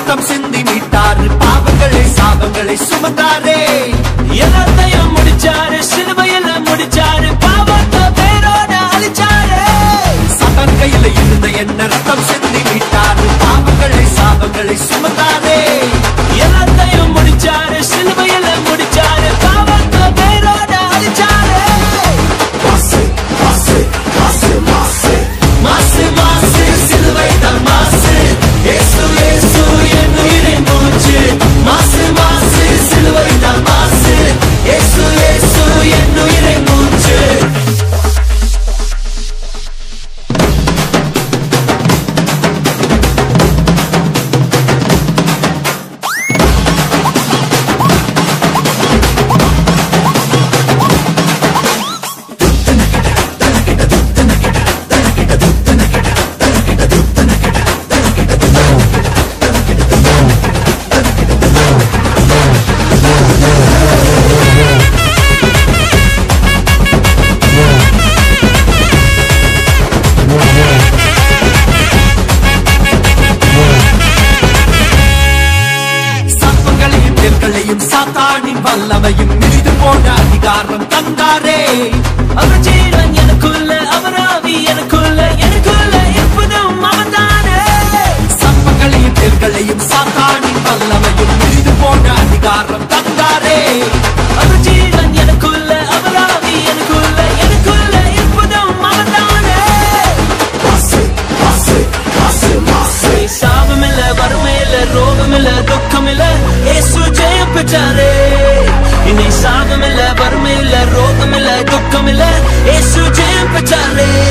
ரத்தம் சிந்தி மீட்டாரு பாவங்களை சாபங்களை சுமந்தாரே எல்லாத்தையும் முடிச்சாரு சிலுவையில முடிச்சாரு பாவத்தை பேரோட அழிச்சாரு சதன் கையில இருந்த என்ன ரத்தம் சிந்தி மீட்டாரு பாவங்களை சாபங்களை சுமந்தாரே எல்லாத்தையும் முடிச்சாரு சிலுவையில முடிச்சாரு பாவத்தை பேரோட அழிச்சாரு மாசு மாசு மாசு மாசு மாசு மாசு சிலுவை தான் மாசு ஏசு ஏசு என் உயிரின் மூச்சு மாசு மாசு சிலுவை தான் மாசு ஏசு ஏசு என் உயிரின் மூச்சு சர்ப்பங்களையும் தேர்களையும் சாத்தானின் வல்லமையும் மிதித்து போன அதிகாரம் தந்தாரே அவர் ஜீவன் எனக்குள்ள அவர் ஆவி எனக்குள்ள எனக்குள்ள இருப்பதும் அவன்தானே சர்ப்பங்களையும் தேர்களையும் சாத்தானின் வல்லமையும் மிதித்து போன அதிகாரம் தந்தாரே அவர் ஜீவன் எனக்குள்ள அவர் ஆவி எனக்குள்ள எனக்குள்ள இருப்பதும் அவன்தானே மாசு மாசு மாசு மாசு சாபமில்ல வறுமையில ரோகமில்ல துக்கமில்ல ஏசு ஜெயம் பெற்றாரே இனி சாபமில்ல வறுமையில்ல ரோகமில்ல துக்கமில்ல ஏசு ஜெயம் பெற்றாரே